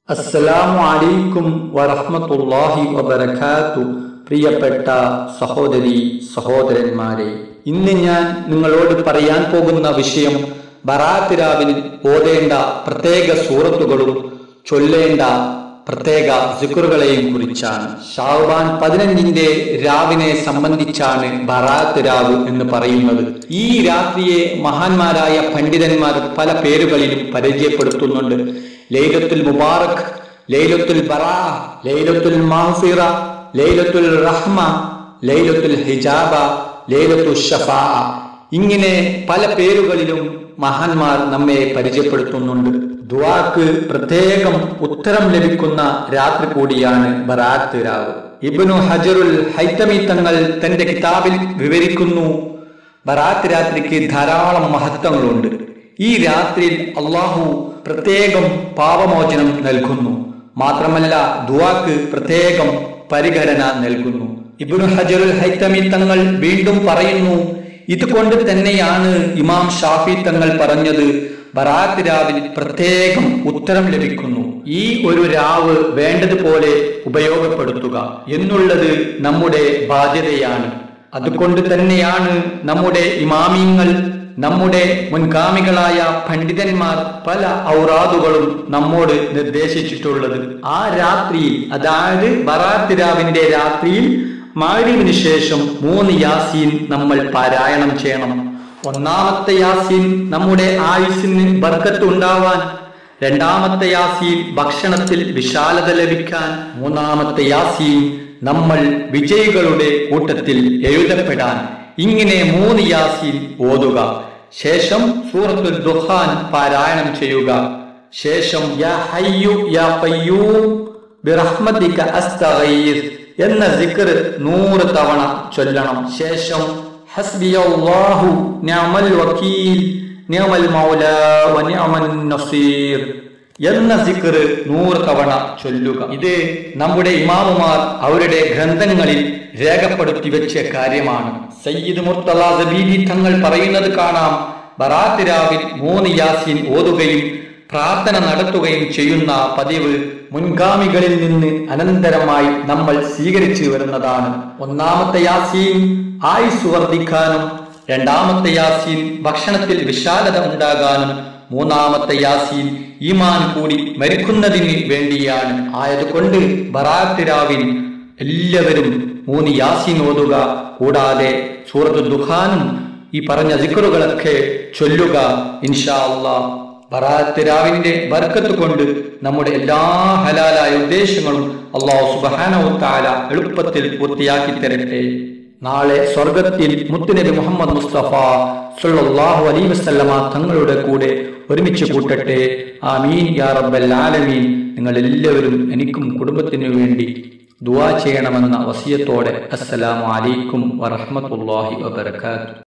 അസ്സലാമു അലൈക്കും വറഹ്മത്തുള്ളാഹി വബറകാത്തു പ്രിയപ്പെട്ട സഹോദരി സഹോദരന്മാരെ ഇന്ന് ഞാൻ നിങ്ങളോട് പറയാൻ പോകുന്ന വിഷയം ബറാത്ത് രാവിൽ ഓതേണ്ട പ്രത്യേക സൂറത്തുകളും ചൊല്ലേണ്ട പ്രത്യേക സിക്കുറുകളെയും കുറിച്ചാണ് ഷാവാൻ പതിനഞ്ചിന്റെ രാവിനെ സംബന്ധിച്ചാണ് ബറാത്ത് രാവ് എന്ന് പറയുന്നത് ഈ രാത്രിയെ മഹാന്മാരായ പണ്ഡിതന്മാർ പല പേരുകളിലും പരിചയപ്പെടുത്തുന്നുണ്ട് ലൈലത്തുൽ മുബാറക് ലൈലത്തുൽ ബറാ ലൈലത്തുൽ മാഫിറ ലൈലത്തുൽ റഹ്മ ലൈലത്തുൽ ഹിജാബ ലൈലത്തുൽ ഷഫാ ഇങ്ങനെ പല പേരുകളിലും മഹാന്മാർ നമ്മെ പരിചയപ്പെടുത്തുന്നുണ്ട് ദുവാക്ക് പ്രത്യേകം ഉത്തരം ലഭിക്കുന്ന രാത്രി കൂടിയാണ് ബറാത്ത് രാവ് ഇബ്നു ഹജറുൽ ഹൈത്തമി തങ്ങൾ തന്റെ കിതാബിൽ വിവരിക്കുന്നു ബറാത്ത് രാത്രിക്ക് ധാരാളം മഹത്വങ്ങളുണ്ട് ഈ രാത്രിയിൽ അള്ളാഹു പ്രത്യേകം പാപമോചനം നൽകുന്നു മാത്രമല്ല ദുവാക്ക് പ്രത്യേകം പരിഗണന നൽകുന്നു ഇബ്നു ഹജറുൽ ഹൈത്തമി തങ്ങൾ വീണ്ടും പറയുന്നു ഇതുകൊണ്ട് തന്നെയാണ് ഇമാം ഷാഫി തങ്ങൾ പറഞ്ഞത് ബറാത്ത് രാവിൽ പ്രത്യേകം ഉത്തരം ലഭിക്കുന്നു ഈ ഒരു രാവ് വേണ്ടതുപോലെ ഉപയോഗപ്പെടുത്തുക എന്നുള്ളത് നമ്മുടെ ബാധ്യതയാണ് അതുകൊണ്ട് തന്നെയാണ് നമ്മുടെ ഇമാമിങ്ങൾ നമ്മുടെ മുൻഗാമികളായ പണ്ഡിതന്മാർ പല ഔറാദുകളും നമ്മോട് നിർദ്ദേശിച്ചിട്ടുള്ളത് ആ രാത്രിയിൽ അതായത് ബറാത്ത് രാവിന്റെ രാത്രിയിൽ മാരിവിന് ശേഷം മൂന്ന് യാസീൻ നമ്മൾ പാരായണം ചെയ്യണം ഒന്നാമത്തെ യാസീൻ നമ്മുടെ ആയുസ്സിന് ബർക്കത്ത് ഉണ്ടാവാൻ രണ്ടാമത്തെ യാസീൻ ഭക്ഷണത്തിൽ വിശാലത ലഭിക്കാൻ മൂന്നാമത്തെ യാസീൻ നമ്മൾ വിജയികളുടെ കൂട്ടത്തിൽ എഴുതപ്പെടാൻ ഇങ്ങനെ മൂന്ന് യാസീൻ ഓതുക ശേഷം സൂറത്തുൽ ദുഹാൻ പാരായണം ചെയ്യുക ശേഷം യാ ഹയ്യു യാ ഖയ്യൂം ബിറഹ്മതിക അസ്തഗീസ് എന്ന സിക്ർ നൂറ് തവണ ചൊല്ലണം ശേഷം ഹസ്ബിയല്ലാഹു നിഅമൽ വക്കീൽ നിഅമൽ മൗല വ നിഅമൻ നസീർ എന്ന സിക്ർ നൂറ് തവണ ചൊല്ലുക ഇത് നമ്മുടെ ഇമാമുമാർ അവരുടെ ഗ്രന്ഥങ്ങളിൽ രേഖപ്പെടുത്തി വെച്ച കാര്യമാണ് സയ്യിദ് മുർത്തല സബീബി തങ്ങൾ പറയുന്നത് കാണാം ബറാത്ത് രാവിൽ മൂന്ന് യാസീൻ ഓതുകയും പ്രാർത്ഥന നടത്തുകയും ചെയ്യുന്ന പതിവ് മുൻഗാമികളിൽ നിന്ന് അനന്തരമായി നമ്മൾ സ്വീകരിച്ചു വരുന്നതാണ് ഒന്നാമത്തെ യാസീൻ ആയുസ് വർദ്ധിക്കാനും രണ്ടാമത്തെ യാസീൻ ഭക്ഷണത്തിൽ വിശാലത ഉണ്ടാകാനും മൂന്നാമത്തെ യാസീൻ ഈമാൻ കൂടി മരിക്കുന്നതിന് വേണ്ടിയാണ് ആയതുകൊണ്ട് ബറാത്ത് രാവിൽ എല്ലാവരും മൂന്ന് യാസീൻ ഓതുക കൂടാതെ സൂറത്ത് ദുഖാനും ഈ പറഞ്ഞ സിക്കറുകളൊക്കെ ചൊല്ലുക ഇൻഷാ അള്ളാഹ് ബറാത്ത് രാവിന്റെ ബർക്കത്ത് കൊണ്ട് നമ്മുടെ എല്ലാ ഹലാലായ ഉദ്ദേശങ്ങളും അള്ളാഹു സുബാനവു താല എളുപ്പത്തിൽ പൂർത്തിയാക്കി തരട്ടെ നാളെ സ്വർഗത്തിൽ മുത്തുനബി മുഹമ്മദ് മുസ്തഫ സുല്ലാഹു അലൈ വസ്ലമ തങ്ങളുടെ കൂടെ ഒരുമിച്ച് കൂട്ടട്ടെ ആമീൻ യാ റബ്ബൽ ആലമീൻ നിങ്ങൾ എല്ലാവരും എനിക്കും കുടുംബത്തിനു വേണ്ടി ദുവാ ചെയ്യണമെന്ന വസിയത്തോടെ അസ്സലാമു അലൈക്കും വറഹ്മത്തുള്ളാഹി വബർക്കാത്തു